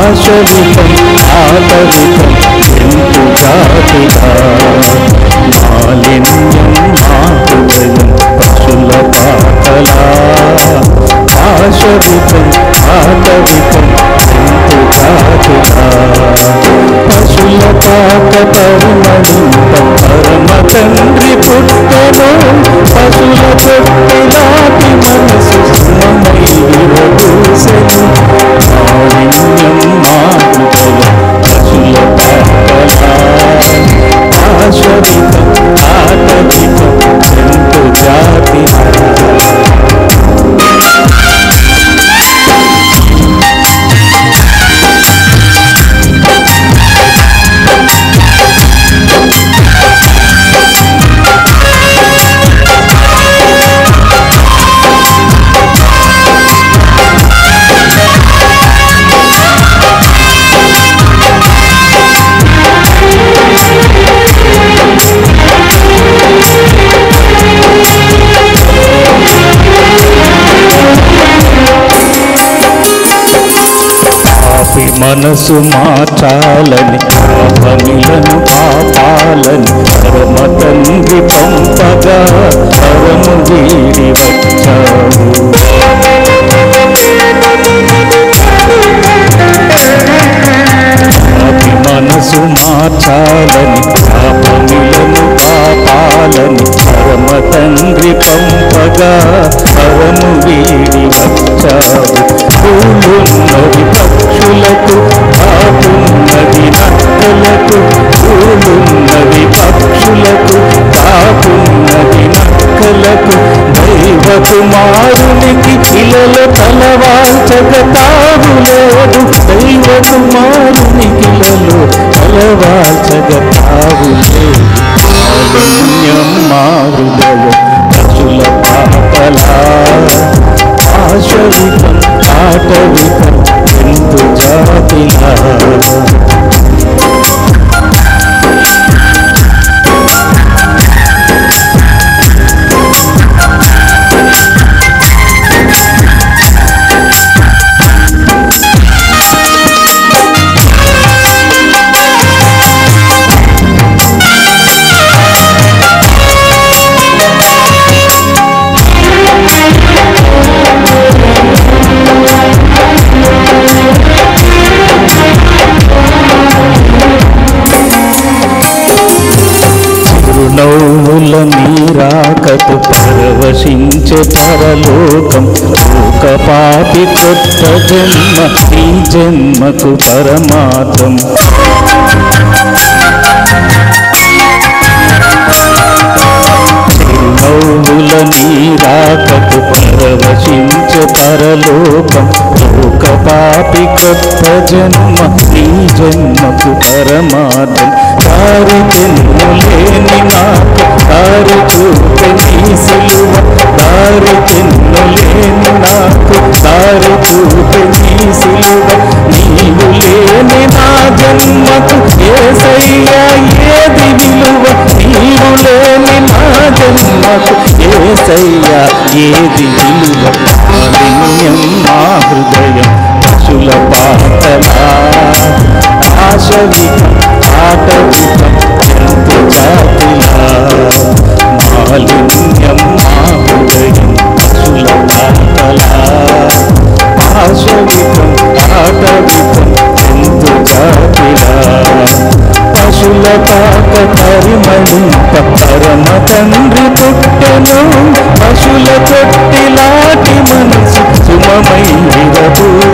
పాశవికం ఆటవికం ఎంతు జాతిగా మాలిన్యం మా హృదయం పశుల పాకలా పాశవికం ఆటవికం ఎంతు జాతిగా పశుల పాక పరిమళింప పరమ తండ్రి పుట్టను పశుల తొట్టిలాంటి మనసు సుమమై విరబూసెను మాలిన్యం మా హృదయం పశుల పాకలా పాశవికం ఆటవికం ఎంతు జాతిగా పాపి మనసు మార్చాలని పాపమిలను పాపాలని పరమ తండ్రి పంపగా పరము వీడి వచ్చావు పాపి మనసు మార్చాలని పాపమిలను పాపాలని పరమ తండ్రి పంపగా పరము వీడి వచ్చావు పూలున్నది పక్షులకు కాపున్నది నక్కలకు పూలున్నది పక్షులకు కాపున్నది నక్కలకు దైవ కుమారునికి పిల్లల తలవాల్చగ తావులేదు దైవ కుమారునికి లలో తలవాల్చగ తావులేదు మాలిన్యం మా హృదయం పశుల పాపలా ఆశవికం ఆటవికం ఎందు జాతిలా చిరునవ్వుల మీరాకటు పరవశించే పరలోకం ఒక పాపి కొత్త జన్మ ఈ జన్మకు పరమార్థం చిరునవ్వుల నీరాకటు పరవశించే పరలోకం ఒక పాపి కొత్త జన్మ ఈ జన్మకు పరమార్థం దారి చెన్నులేని నాకు దారి చూపే నీ సిలువ దారి చెన్నులేని నాకు దారి చూపే నీ సిలువ నీవు లేని నా జన్మకు ఏసయ్యా ఏది విలువ నీవు లేని నా జన్మకు ఏసయ్యా ఏది విలువ మాలిన్యం మా హృదయం పశుల పాటలా ఆశవికం ఆటవికం ఎంతు జాతిలా మాలిన్యం మా హృదయం పశుల పాటలా ఆశవికం ఆటవికం ఎంతు జాతిలా పశుల పాక పరిమళింప పరమ తండ్రి పుట్టెను పశుల తొట్టిలాటి మనసు సుమమై విరబూ